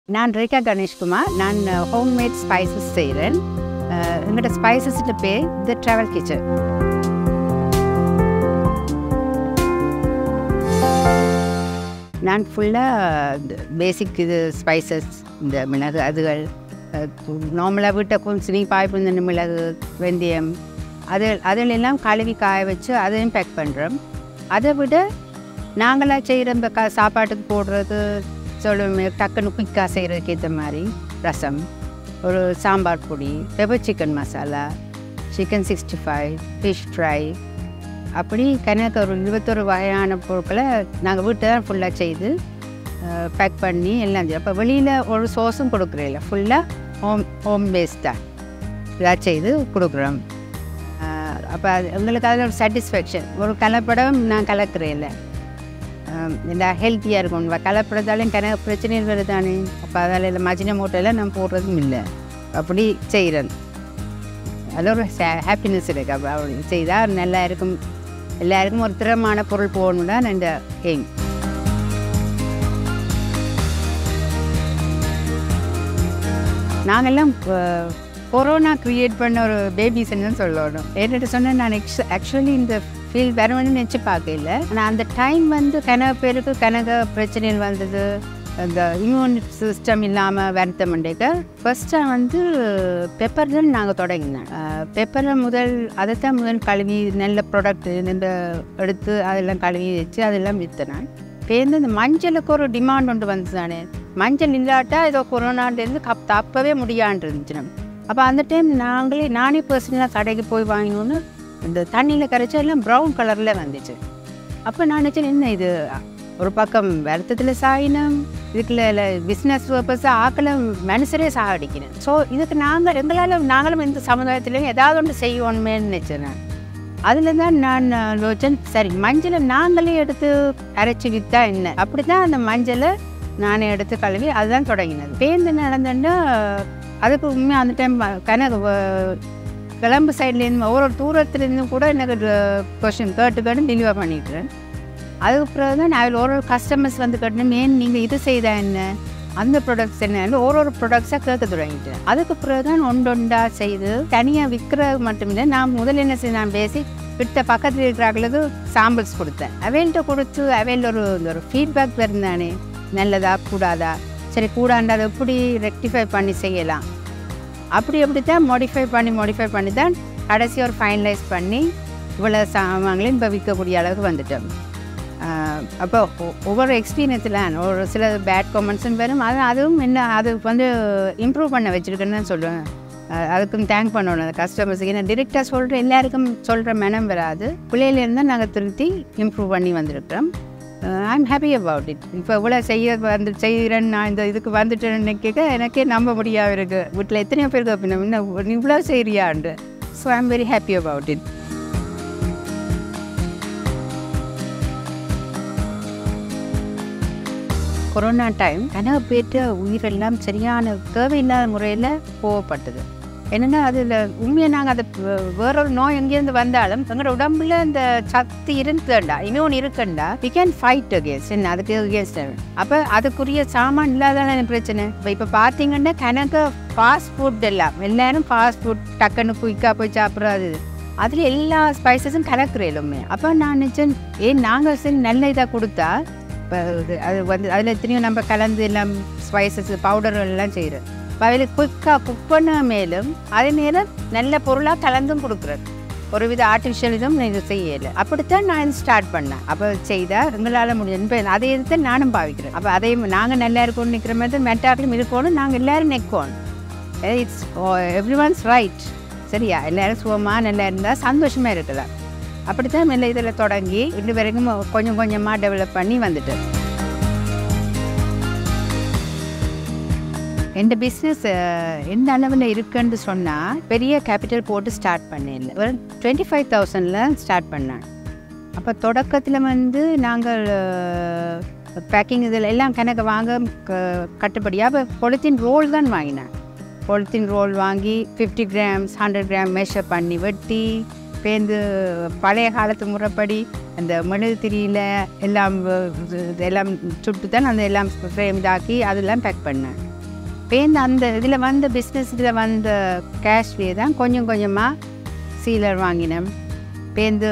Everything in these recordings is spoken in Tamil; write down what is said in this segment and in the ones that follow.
நான் ரேகா கணேஷ்குமார் நான் ஹோம்மேட் ஸ்பைசஸ் செய்கிறேன் எங்கள்கிட்ட ஸ்பைசஸ்ட்டு பேர் த ட்ராவல் கிச்சன் நான் ஃபுல்லாக பேசிக் இது ஸ்பைசஸ் இந்த மிளகு அதுகள் நார்மலாக வீட்டை கொஞ்சம் நீ பாய்ப்பு மிளகு வெந்தயம் அது அதிலெல்லாம் கழுவி காய வச்சு அதையும் பேக் பண்ணுறோம் அதை விட நாங்களாக செய்கிற இந்த க சாப்பாட்டுக்கு போடுறது சொல்லுமே டக்குன்னு குயிக்காக செய்கிறதுக்கு ஏற்ற மாதிரி ரசம் ஒரு சாம்பார் பொடி pepper chicken masala chicken sixty five fish fry அப்படி கணக்கு ஒரு இருபத்தொரு வகையான பொருட்களை நாங்கள் வீட்டை தான் ஃபுல்லாக செய்து பேக் பண்ணி எல்லாம் செய்யும் அப்போ வெளியில் ஒரு சோஸும் கொடுக்குறதில்ல ஃபுல்லாக ஹோம் ஹோம் பேஸ்டாக இதாக செய்து கொடுக்குறோம் அப்போ அது எங்களுக்கு அதில் ஒரு சாட்டிஸ்ஃபேக்ஷன் ஒரு கலப்படம் நான் கலக்கிறேன் இல்லை இந்த ஹெல்த்தியாக இருக்கும் கலப்படத்தாலையும் கன பிரச்சனைகள் வருதானே அப்போ அதில் இல்லை மஜின மூட்டையில் நான் போடுறதும் இல்லை அப்படி செய்கிறேன் அதில் ஒரு ஹாப்பினஸ் இருக்குது அப்போ அப்படி செய்தால் நல்லா இருக்கும் எல்லாருக்கும் ஒரு திறமான பொருள் போகணும் தான் இந்த எய்ம் நாங்கெல்லாம் கொரோனா க்ரியேட் பண்ண ஒரு பேபிஸ்ன்னு தான் சொல்லணும் என்னட்டு சொன்னால் நான் எக்ஸ் ஆக்சுவலி இந்த ஃபீல் வரணும்னு நினச்சி பார்க்கல ஆனால் அந்த டைம் வந்து கனக பேருக்கு கனக பிரச்சனைகள் வந்தது இந்த இம்யூன் சிஸ்டம் இல்லாமல் வருத்தம் பண்ணிக்க ஃபஸ்ட்டாக வந்து பெப்பர் தான் நாங்கள் தொடங்கினோம் பெப்பரை முதல் அதை தான் முதல் கழுவி நல்ல ப்ராடக்ட் இந்த எடுத்து அதெல்லாம் கழுவி வச்சு அதெல்லாம் விற்றுனேன் பேருந்து இந்த மஞ்சளுக்கு ஒரு டிமாண்ட் ஒன்று வந்து தானே மஞ்சள் இல்லாட்டா ஏதோ கொரோனாலேருந்து கப் தப்பவே முடியான்னு இருந்துச்சு நம்ம அப்போ அந்த டைம் நாங்களே நானே பர்சனலாக கடைக்கு போய் வாங்கினோன்னு இந்த தண்ணியில் கரைச்சா எல்லாம் ப்ரௌன் கலரில் வந்துச்சு அப்போ நான் நினச்சேன் என்ன இது ஒரு பக்கம் வருத்தத்தில் சாயினம் இதுக்குள்ள பிஸ்னஸ் பர்பஸாக ஆக்களை மனுஷரே சாகடிக்கணும் ஸோ இதுக்கு நாங்கள் எங்களால் நாங்களும் இந்த சமுதாயத்துலேயும் ஏதாவது ஒன்று செய்வோணுமேன்னு நினச்சேன் நான் அதில் தான் நான் யோசிச்சேன் சரி மஞ்சளை நாங்களே எடுத்து அரைச்சி விற்றா என்ன அப்படி தான் அந்த மஞ்சளை நானே எடுத்து கழுவி அதுதான் தொடங்கினது பேருந்து நடந்தேன்னா அதுக்கு உண்மையாக அந்த டைம் கணக்கு கிளம்பு சைட்லேருந்து ஒவ்வொரு தூரத்துலேருந்து கூட எனக்கு கொஷின் கேட்டு கேட்டு டெலிவர் பண்ணிட்டுறேன் அதுக்கு பிறகு தான் நான் ஒரு ஒரு கஸ்டமர்ஸ் வந்து கேட்டேன் ஏன் நீங்கள் இது செய்தா என்ன அந்த ப்ராடக்ட்ஸ் என்ன ஒரு ஒரு ப்ராடக்ட்ஸாக கேட்க தொடங்கிட்டேன் அதுக்கு பிறகு தான் ஒன்றொண்டா செய்து தனியாக விற்கிறது மட்டுமில்லை நான் முதல்ல என்ன செய்ய நான் பேசி கிட்ட பக்கத்தில் இருக்கிறவங்களுக்கு சாம்பிள்ஸ் கொடுத்தேன் அவைல்கிட்ட கொடுத்து அவையில் ஒரு ஒரு ஃபீட்பேக் வருந்தானே நல்லதா கூடாதா சரி கூடாண்டா அதை எப்படி ரெக்டிஃபை பண்ணி செய்யலாம் அப்படி அப்படி தான் மாடிஃபை பண்ணி மாடிஃபை பண்ணி தான் கடைசி ஒரு ஃபைனலைஸ் பண்ணி இவ்வளோ சாமான்களையும் இப்போ விற்கக்கூடிய அளவுக்கு வந்துட்டோம் அப்போ ஒவ்வொரு எக்ஸ்பீரியன்ஸில் ஒரு சில பேட் கமெண்ட்ஸும் வரும் அது அதுவும் என்ன அது வந்து இம்ப்ரூவ் பண்ண வச்சுருக்கேன்னு தான் சொல்லுவேன் அதுக்கும் தேங்க் பண்ணணும் அந்த கஸ்டமர்ஸுக்கு ஏன்னா டிரெக்டாக சொல்கிற எல்லாருக்கும் சொல்கிற மனம் வராது பிள்ளையிலேருந்து தான் நாங்கள் திருத்தி இம்ப்ரூவ் பண்ணி வந்திருக்கிறோம் I am happy about it இப்போ இவ்வளோ செய்ய வந்து செய்கிறேன் நான் இந்த இதுக்கு வந்துட்டேன்னு கேட்க எனக்கே நம்ப முடியாது இருக்குது வீட்டில் எத்தனையோ பேருக்கு அப்படின்னா இன்னும் இவ்வளோ செய்கிறியான்ட்டு so I am very happy about it corona time கனவு பேற்ற உயிரெல்லாம் சரியான தேவையில்லாத முறையில் போகப்பட்டது என்னென்னா அதில் உண்மையாக நாங்கள் அதை வேறொரு நோய் எங்கேருந்து வந்தாலும் எங்களோட உடம்புல இந்த சக்தி இருக்குண்டா இம்யூன் இருக்குண்டா வி கேன் ஃபைட் அகேன்ஸ்ட் என்ன அதுக்கு அகேன்ஸ்ட் அப்போ அதுக்குரிய சாமான் இல்லாதான பிரச்சனை இப்போ இப்போ பார்த்தீங்கன்னா கணக்கு ஃபாஸ்ட் ஃபுட் எல்லாம் எல்லாரும் ஃபாஸ்ட் ஃபுட் டக்குன்னு குயிக்காக போய் சாப்பிட்றது அதில் எல்லா ஸ்பைசஸும் கலக்குறேலுமே அப்போ நான் நினச்சேன் ஏன் நாங்கள் சரி நல்ல இதாக கொடுத்தா இப்போ அது வந்து அதில் எத்தனையோ நம்ம கலந்து எல்லாம் ஸ்பைசஸ் பவுடர் எல்லாம் செய்கிறோம் அதில் குயிக்காக குக் பண்ண மேலும் அதே நேரம் நல்ல பொருளாக கலந்தும் கொடுக்குறது ஒரு வித ஆர்டிஃபிஷியல் இதுவும் இது செய்யலை அப்படித்தான் நான் ஸ்டார்ட் பண்ணேன் அப்போ செய்தால் எங்களால் முடியும் இப்போ அதே இதை நானும் பாவிக்கிறேன் அப்போ அதே நாங்கள் நல்லா இருக்கணும்னு நிற்கிற மாதிரி மெட்டாக்களும் இருக்கணும் நாங்கள் எல்லோரும் நிற்கணும் இட்ஸ் எவ்ரி ஒன்ஸ் ரைட் சரியா எல்லோரும் சுகமாக நல்லா இருந்தால் சந்தோஷமாக இருக்கலாம் அப்படித்தான் மெல்ல இதில் தொடங்கி இன்னும் வரைக்கும் கொஞ்சம் கொஞ்சமாக டெவலப் பண்ணி வந்துட்டேன் எந்த பிஸ்னஸ் எந்த அளவில் இருக்குன்னு சொன்னால் பெரிய கேபிட்டல் போட்டு ஸ்டார்ட் பண்ணேன் ஒரு டுவெண்ட்டி ஃபைவ் தௌசண்டில் ஸ்டார்ட் பண்ணேன் அப்போ தொடக்கத்தில் வந்து நாங்கள் பேக்கிங் இதில் எல்லாம் கணக்கு வாங்க கட்டுப்படியாக அப்போ பொலித்தீன் ரோல் தான் வாங்கினேன் பொலித்தீன் ரோல் வாங்கி fifty grams hundred gram measure பண்ணி வெட்டி பேருந்து பழைய காலத்து முறைப்படி அந்த மெழுகுதிரியில் எல்லாம் இது- இதெல்லாம் சுட்டு தான் அந்த எல்லாம் ஃப்ரேம் இதாக்கி அதெல்லாம் பேக் பண்ணேன் பேருந்து அந்த இதில் வந்த பிஸ்னஸ் இதில் வந்த கேஷ்லேயே தான் கொஞ்சம் கொஞ்சமாக சீலர் வாங்கினேன் பேருந்து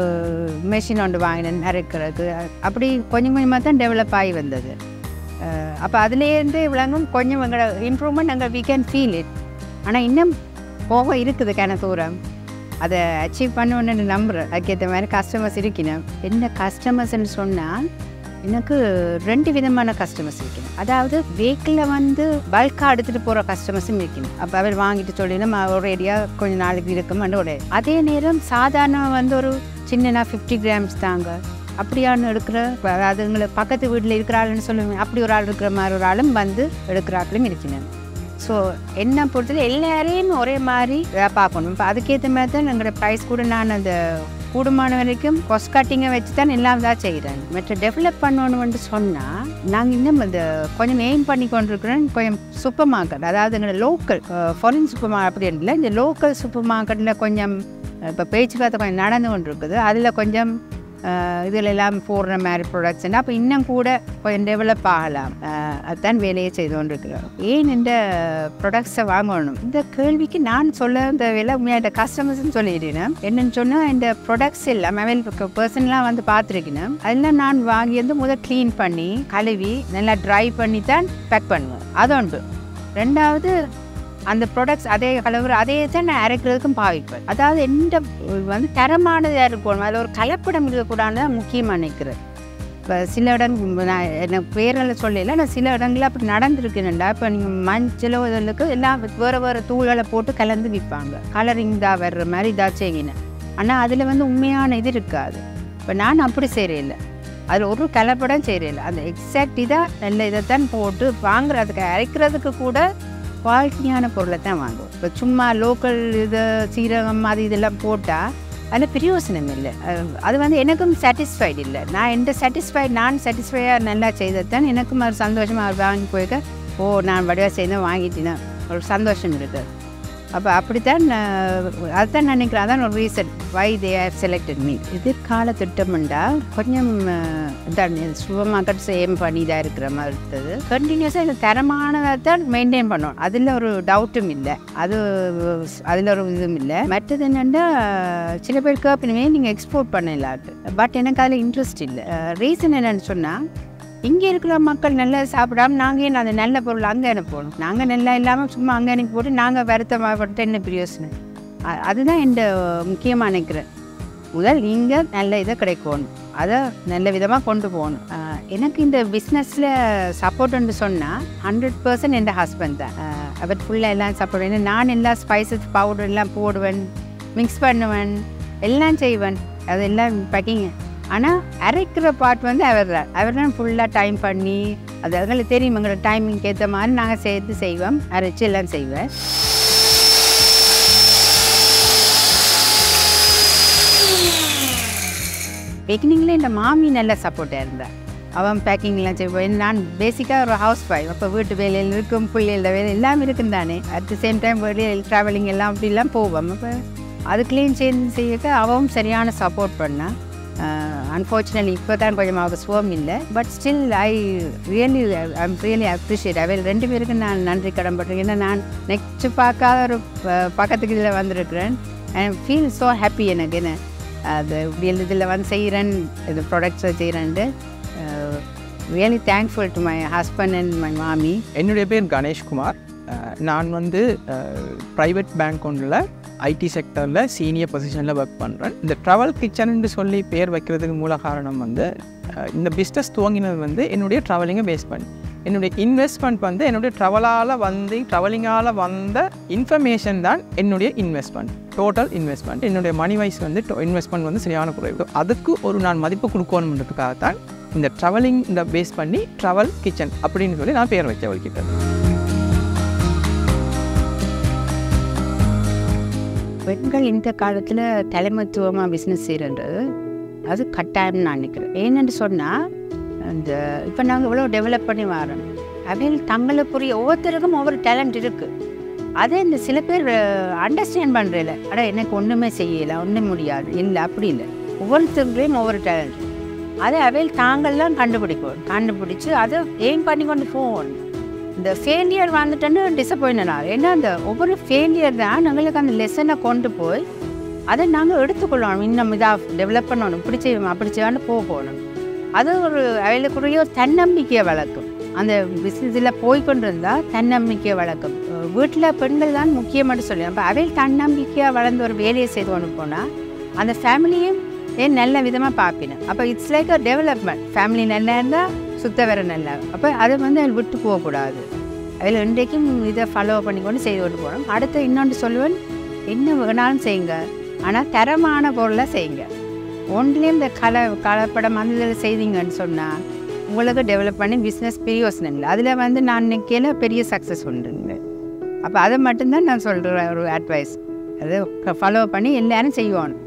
மெஷின் ஒன்று வாங்கினேன் அரைக்கிறதுக்கு அப்படி கொஞ்சம் கொஞ்சமாக தான் டெவலப் ஆகி வந்தது அப்போ அதுலேருந்து விளங்கும் கொஞ்சம் எங்களோட இம்ப்ரூவ்மெண்ட் நாங்கள் வி கேன் ஃபீல் இட் ஆனால் இன்னும் போக இருக்குது கிண தூரம் அதை அச்சீவ் பண்ணணுன்னு நம்புகிறேன் அதுக்கேற்ற மாதிரி கஸ்டமர்ஸ் இருக்கணும் என்ன கஸ்டமர்ஸ்ன்னு சொன்னால் எனக்கு ரெண்டு விதமான கஸ்டமர்ஸ் இருக்கணும் அதாவது வெஹிக்கிளில் வந்து பல்காக எடுத்துகிட்டு போகிற கஸ்டமர்ஸும் இருக்கணும் அப்போ அவர் வாங்கிட்டு சொல்லினா ஒரேடியாக கொஞ்ச நாளைக்கு இருக்குமான்னு ஒரே அதே நேரம் சாதாரண வந்து ஒரு சின்னனா ஃபிஃப்டி கிராம்ஸ் தாங்க அப்படியான எடுக்கிற அதாவது எங்களை பக்கத்து வீட்டில் இருக்கிற ஆளுன்னு சொல்லுவேன் அப்படி ஒரு ஆள் இருக்கிற மாதிரி ஒரு ஆளும் வந்து எடுக்கிற ஆட்களும் இருக்கணும் ஸோ என்ன பொறுத்தது எல்லாரையும் ஒரே மாதிரி இதாக பார்க்கணும் இப்போ அதுக்கேற்ற மாதிரி தான் எங்களோட ப்ரைஸ் கூட நான் அந்த கூடுமான வரைக்கும் கொஸ் கட்டிங்கை வச்சு தான் எல்லாம் தான் செய்கிறேன் மற்ற டெவலப் பண்ணணும்னு சொன்னால் நாங்கள் இன்னும் இந்த கொஞ்சம் எய்ம் பண்ணி கொண்டிருக்கிறோம் கொஞ்சம் சூப்பர் மார்க்கெட் அதாவது எங்களோட லோக்கல் ஃபாரின் சூப்பர் மார்க்கெட் அப்படி இல்லை இந்த லோக்கல் சூப்பர் மார்க்கெட்டில் கொஞ்சம் இப்போ பேச்சுவார்த்தை கொஞ்சம் நடந்து கொண்டு இருக்குது அதில் கொஞ்சம் இதில் எல்லாம் போடுற மாதிரி ப்ராடக்ட்ஸ்னா அப்போ இன்னும் கூட கொஞ்சம் டெவலப் ஆகலாம் அஹ் அதுதான் வேலையை செய்து கொண்டிருக்கிறோம் ஏன் இந்த ப்ராடக்ட்ஸை வாங்கணும் இந்த கேள்விக்கு நான் சொல்ல இந்த விலை உண்மையாக கஸ்டமர்ஸ்னு சொல்லிடுறேன் என்னன்னு சொன்னால் இந்த ப்ராடக்ட்ஸ் எல்லாம் அவைலபிள் பர்சன்லாம் வந்து பார்த்துருக்கேன் அதெல்லாம் நான் வாங்கி வந்து முதல் க்ளீன் பண்ணி கழுவி நல்லா ட்ரை பண்ணி தான் பேக் பண்ணுவேன் அது உண்டு ரெண்டாவது அந்த ப்ராடக்ட்ஸ் அதே கலவர் அதே தான் நான் அரைக்கிறதுக்கும் பாவிப்பேன் அதாவது எந்த வந்து தரமானதாக இருக்கணும் அதில் ஒரு கலப்படம் இருக்கக்கூடாது முக்கியமாக நினைக்கிறேன் இப்போ சில இடம் நான் எனக்கு பேரில் சொல்லல நான் சில இடங்களில் அப்படி நடந்திருக்குன்னுடா இப்போ நீங்கள் மஞ்சளோ இதற்கு எல்லாம் வேறு வேறு தூள்களை போட்டு கலந்து விற்பாங்க கலரிங் தான் வர்ற மாதிரி இதாச்சுங்கின ஆனால் அதில் வந்து உண்மையான இது இருக்காது இப்போ நான் அப்படி செய்கிறேன் அதில் ஒரு கலப்படம் செய்கிறேன் அந்த எக்ஸாக்ட் இதாக நல்ல இதை தான் போட்டு வாங்குறதுக்கு அரைக்கிறதுக்கு கூட குவாலிட்டியான பொருளை தான் வாங்குவோம் இப்போ சும்மா லோக்கல் இது சீரகம் அது இதெல்லாம் போட்டால் அதில் பிரயோசனம் இல்லை அஹ் அது வந்து எனக்கும் சாட்டிஸ்ஃபைடு இல்லை நான் எந்த சாட்டிஸ்ஃபைட் நான் சாட்டிஸ்ஃபையாக நல்லா செய்தது தான் எனக்கும் ஒரு சந்தோஷமாக அவர் வாங்கி போயிருக்க ஓ நான் வடிவாக செய்தேன் வாங்கிட்டேன் ஒரு சந்தோஷம் இருக்குது அப்போ அப்படித்தான் நான் அதுதான் நான் நினைக்கிறேன் அதான் ஒரு reason why they have selected me எதிர்கால திட்டம்ண்டா கொஞ்சம் தான் சூப்பர் மார்க்கெட்ஸ் ஏம் பண்ணி தான் இருக்கிற மாதிரி இருந்தது கண்டினியூஸாக இந்த தரமானதை தான் மெயின்டைன் பண்ணணும் அதில் ஒரு டவுட்டும் இல்லை அது அதில் ஒரு இதுவும் இல்லை மற்றது என்னென்னா சில பேர் கேப்பினுமே நீங்கள் எக்ஸ்போர்ட் பண்ணலாட்டு பட் எனக்கு அதில் இன்ட்ரெஸ்ட் இல்லை ரீசன் என்னன்னு சொன்னால் இங்கே இருக்கிற மக்கள் நல்லா சாப்பிடாம நாங்கள் ஏன் அந்த நல்ல பொருள் அங்கே அனுப்பணும் நாங்கள் நல்லா இல்லாமல் சும்மா அங்கே அனுப்பி போட்டு நாங்கள் வருத்தமாகப்பட்டு என்ன பிரயோசனம் அ- அதுதான் என் முக்கியமாக நினைக்கிறேன் முதல் நீங்கள் நல்ல இதை கிடைக்கணும் அதை நல்ல விதமாக கொண்டு போகணும் அஹ் எனக்கு இந்த பிஸ்னஸில் சப்போர்ட்னு சொன்னால் ஹண்ட்ரட் பர்சன்ட் என் ஹஸ்பண்ட் தான் அஹ் அவர் ஃபுல்லாக எல்லாம் சப்போர்ட் ஏன்னா நான் எல்லா ஸ்பைசஸ் பவுடர் எல்லாம் போடுவேன் மிக்ஸ் பண்ணுவேன் எல்லாம் செய்வேன் அதெல்லாம் பேக்கிங் ஆனால் அரைக்கிற பார்ட் வந்து அவர் தான் அவர் தான் ஃபுல்லாக டைம் பண்ணி அது எங்களுக்கு தெரியும் எங்களோட டைமிங்க்கு ஏற்ற மாதிரி நாங்கள் சேர்த்து செய்வோம் அரைச்சி எல்லாம் செய்வேன் பிகினிங்கில் இந்த மாமி நல்ல சப்போர்ட்டாக இருந்தாள் அவன் பேக்கிங்லாம் செய்வோம் நான் பேசிக்காக ஒரு ஹவுஸ் ஒய்ஃப் அப்போ வீட்டு வேலையில் இருக்கும் பிள்ளைகள வேலை எல்லாம் இருக்கும் தானே அட் த சேம் டைம் வெளியில் ட்ராவலிங் எல்லாம் அப்படிலாம் போவோம் அப்போ அதுக்குள்ளேயும் சேர்ந்து செய்யக்க அவவும் சரியான சப்போர்ட் பண்ணான் அன்ஃபார்ச்சுனேட்லி இப்போ தான் கொஞ்சம் அவள் சுகம் இல்லை but still I really I'm really appreciate அவள் ரெண்டு பேருக்கும் நான் நன்றி கடன்பட்டிருக்கேன் ஏன்னா நான் நெக்ஸ்ட் பார்க்காத ஒரு ப- பக்கத்துக்கு இதில் வந்திருக்கிறேன் ஐ ஃபீல் ஸோ ஹாப்பி எனக்கு என்ன அது இப்படி இதில் வந்து செய்கிறேன் இது ப்ராடக்ட்ஸை செய்கிறேன்ட்டு really thankful to my husband and my மாமி என்னுடைய பேர் கணேஷ்குமார் அஹ் நான் வந்து ப்ரைவேட் பேங்க் ஒன்றில் ஐடி செக்டரில் சீனியர் பொசிஷனில் ஒர்க் பண்ணுறேன் இந்த ட்ராவல் கிச்சன்னு சொல்லி பேர் வைக்கிறதுக்கு மூல காரணம் வந்து அஹ் இந்த பிஸ்னஸ் துவங்கினது வந்து என்னுடைய ட்ராவலிங்கை பேஸ் பண்ணி என்னுடைய இன்வெஸ்ட்மெண்ட் வந்து என்னுடைய ட்ராவலால் வந்து ட்ராவலிங்கால் வந்த இன்ஃபர்மேஷன் தான் என்னுடைய இன்வெஸ்ட்மெண்ட் டோட்டல் இன்வெஸ்ட்மெண்ட் என்னுடைய மணி வைஸ் வந்து இன்வெஸ்ட்மெண்ட் வந்து சரியான குறைவு அதுக்கு ஒரு நான் மதிப்பு கொடுக்கணுன்றதுக்காகத்தான் இந்த ட்ராவலிங் இந்த பேஸ் பண்ணி ட்ராவல் கிச்சன் அப்படின்னு சொல்லி நான் பேர் வைக்க வலிக்கிட்டேன் பெண்கள் இந்த காலத்தில் தலைமத்துவமாக பிஸ்னஸ் செய்கிறது அது கட்டாயம்னு நான் நினைக்கிறேன் ஏன்னு சொன்னால் அந்த இப்போ நாங்கள் இவ்வளோ டெவலப் பண்ணி வரோம் அவையில் தங்களுக்குரிய ஒவ்வொருத்தருக்கும் ஒவ்வொரு டேலண்ட் இருக்குது அதை இந்த சில பேர் அண்டர்ஸ்டாண்ட் பண்ணுறதில்ல அட எனக்கு ஒன்றுமே செய்யலை ஒன்றும் முடியாது இல்லை அப்படி இல்லை ஒவ்வொருத்தருக்கையும் ஒவ்வொரு டேலண்ட் அதை அவையில் தாங்கள்லாம் கண்டுபிடிக்கணும் கண்டுபிடிச்சு அதை எய்ம் பண்ணி கொண்டு போகணும் இந்த ஃபெயிலியர் வந்துட்டேன்னு டிசப்பாயின்ட் ஆகும் ஏன்னா அந்த ஒவ்வொரு ஃபெயிலியர் தான் எங்களுக்கு அந்த லெசனை கொண்டு போய் அதை நாங்கள் எடுத்துக்கொள்ளணும் இன்னும் இதாக டெவலப் பண்ணணும் இப்படி செய்வோம் அப்படி செய்வான்னு போகணும் அது ஒரு அவைகளுக்குரிய ஒரு தன்னம்பிக்கையை வளர்க்கும் அந்த பிஸ்னஸில் போய்கொண்டு இருந்தால் தன்னம்பிக்கையை வளர்க்கும் வீட்டில் பெண்கள் தான் முக்கியமாக சொல்லி அப்போ அவையில் தன்னம்பிக்கையாக வளர்ந்து ஒரு வேலையை செய்து கொண்டு போனால் அந்த ஃபேமிலியும் ஏன் நல்ல விதமாக பார்ப்பினேன் அப்போ it's like a development family நல்லா இருந்தால் சுத்த வர நல்லா அப்போ அதை வந்து அதில் விட்டு போகக்கூடாது அதில் இன்றைக்கும் இதை ஃபாலோ பண்ணிக்கொண்டு செய்து கொண்டு போகணும் அடுத்து இன்னொன்று சொல்லுவேன் என்ன வேணாலும் செய்யுங்க ஆனால் தரமான பொருளை செய்யுங்க ஒன்றிலையும் இந்த கலை கலப்படம் அந்த இதில் செய்தீங்கன்னு சொன்னால் உங்களுக்கு டெவலப் பண்ணி பிஸ்னஸ் பிரியோசனம் இல்லை அதில் வந்து நான் நிற்கையில் பெரிய சக்ஸஸ் உண்டுங்க அப்போ அதை மட்டும்தான் நான் சொல்கிற ஒரு அட்வைஸ் அதை ஃபாலோ பண்ணி எல்லாரும் செய்வோம்